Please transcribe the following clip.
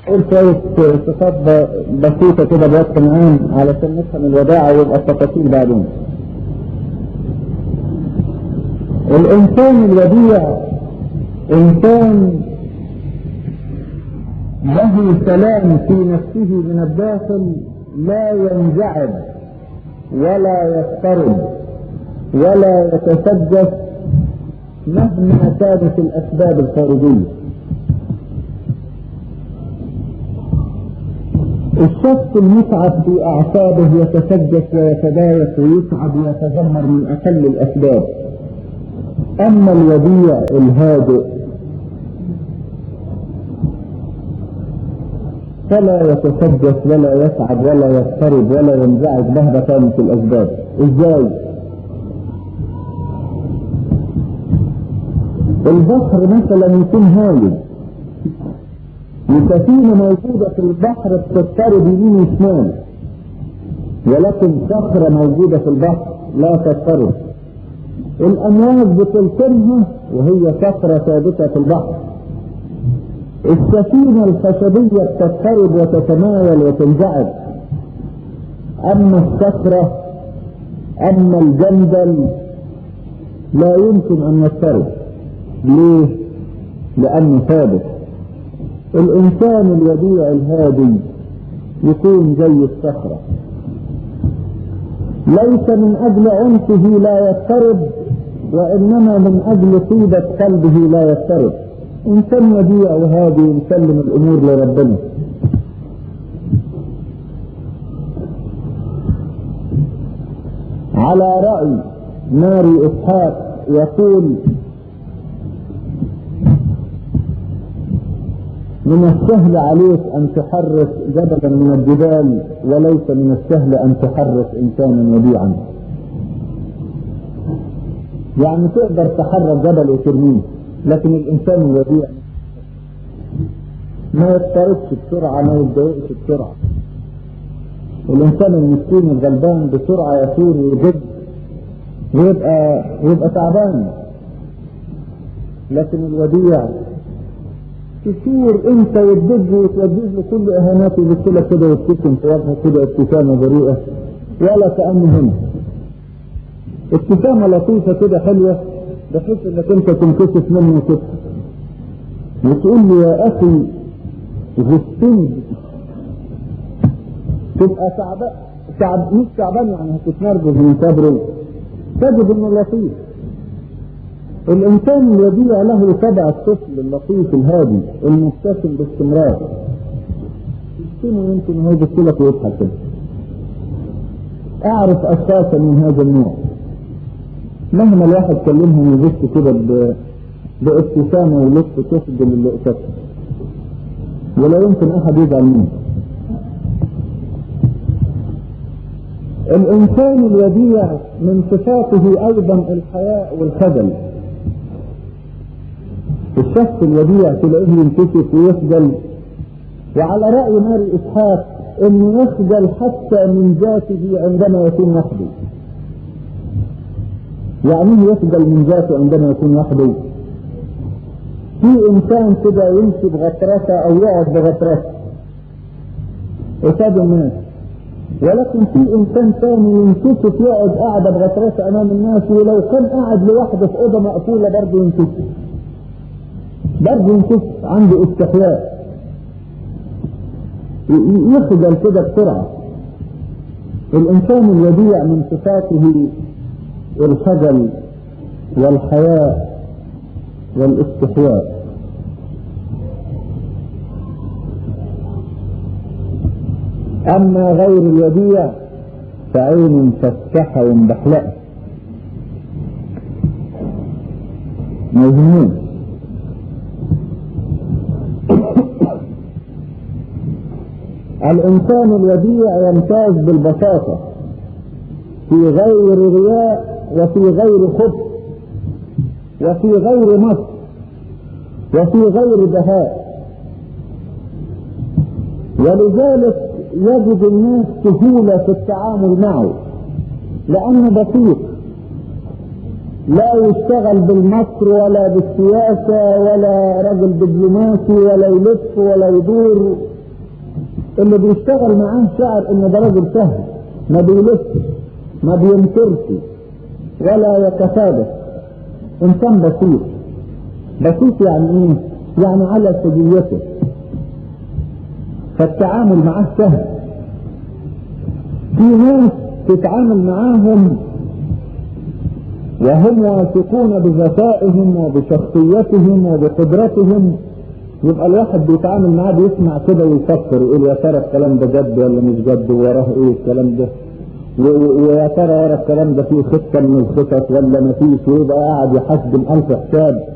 قول شوية صفات بسيطة كده بوقت معين علشان نفهم الوداعة ويبقى التفاصيل بعدين. الإنسان الوديع إنسان له سلام في نفسه من الداخل لا ينزعج ولا يضطرب ولا يتسجس مهما كانت الأسباب الخارجية الشخص المتعب في أعصابه يتسجس ويتضايق ويتعب ويتذمر من أقل الأسباب أما الوديع الهادئ فلا يتسجس ولا يتعب ولا يضطرب ولا ينزعج مهما كانت الأسباب إزاي؟ البحر مثلا يكون هايل وسفينة موجودة في البحر بتضطرب يمين وشمال ولكن صخرة موجودة في البحر لا تضطرب الأمواج بتلقمها وهي صخرة ثابتة في البحر السفينة الخشبية بتضطرب وتتمايل وتنزعج أما الصخرة أما الجندل لا يمكن أن يضطرب ليه؟ لأنه ثابت الإنسان الوديع الهادي يكون زي الصخرة ليس من أجل عنفه لا يضطرب وإنما من أجل طيبة قلبه لا يضطرب إنسان وديع وهادي يسلم الأمور لربنا على رأي ماري إسحاق يقول من السهل عليك أن تحرك جبلا من الجبال وليس من السهل أن تحرك إنسانا وديعا يعني تقدر تحرك جبل وترميه لكن الإنسان الوديع ما يضطربش بسرعة ما يتضايقش بسرعة الإنسان المسكين الغلبان بسرعة يثور ويجد ويبقى ويبقى تعبان لكن الوديع تثور انت وتدج وتوجه له كل اهاناته وبتقول كده وتبتسم في وجهه كده ابتسامه بريئه ولا كانه هنا ابتسامه لطيفه كده حلوه بحيث انك انت تنكشف منه كده وتقول له يا اخي غصتني تبقى تعبان تعب مش تعبان يعني هتتنرفز من صبره تجد انه لطيف الانسان الوديع له طبع الطفل اللطيف الهادي المبتسم باستمرار يبتسم يمكن هو يبص لك ويضحك كده اعرف اشخاصا من هذا النوع مهما الواحد كلمهم يبص كده بابتسامه ولطف تخجل اللي قصته ولا يمكن احد يزعل منه الانسان الوديع من صفاته ايضا الحياء والخجل الشخص الوديع تلاقيه ينكشف ويخجل وعلى رأي ماري إسحاق انه يخجل حتى من ذاته عندما يكون وحده يعني يخجل من ذاته عندما يكون وحده في انسان كده يمشي بغطرسه او يقعد بغطرسه قصاد الناس ولكن في انسان ثاني ينكشف يقعد قاعده بغطرسه امام الناس ولو كان قاعد لوحده في اوضه مقفوله برضه ينكشف برضه ينكشف عنده استحياء يخجل كده بسرعه الانسان الوديع من صفاته الخجل والحياء والاستحياء أما غير الوديع فعين فتحة ومبحلقة مجنون الإنسان الوديع يمتاز بالبساطة في غير رياء وفي غير خبث وفي غير مصر وفي غير دهاء ولذلك يجد الناس سهولة في التعامل معه لأنه بسيط لا يشتغل بالمكر ولا بالسياسة ولا رجل دبلوماسي ولا يلف ولا يدور اللي بيشتغل معاه شعر ان ده راجل سهل ما بيلفش ما بينكرش ولا يتفادى انسان بسيط بسيط يعني ايه؟ يعني على سجيته فالتعامل معاه سهل في ناس تتعامل معاهم وهم واثقون بذكائهم وبشخصيتهم وبقدرتهم يبقى الواحد بيتعامل معاه بيسمع كده ويفكر يقول يا ترى الكلام ده جد ولا مش جد وراه ايه الكلام ده ويا ترى ورا الكلام ده فيه خطه من الخطط ولا ما فيش ويبقى قاعد يحاسب الف حساب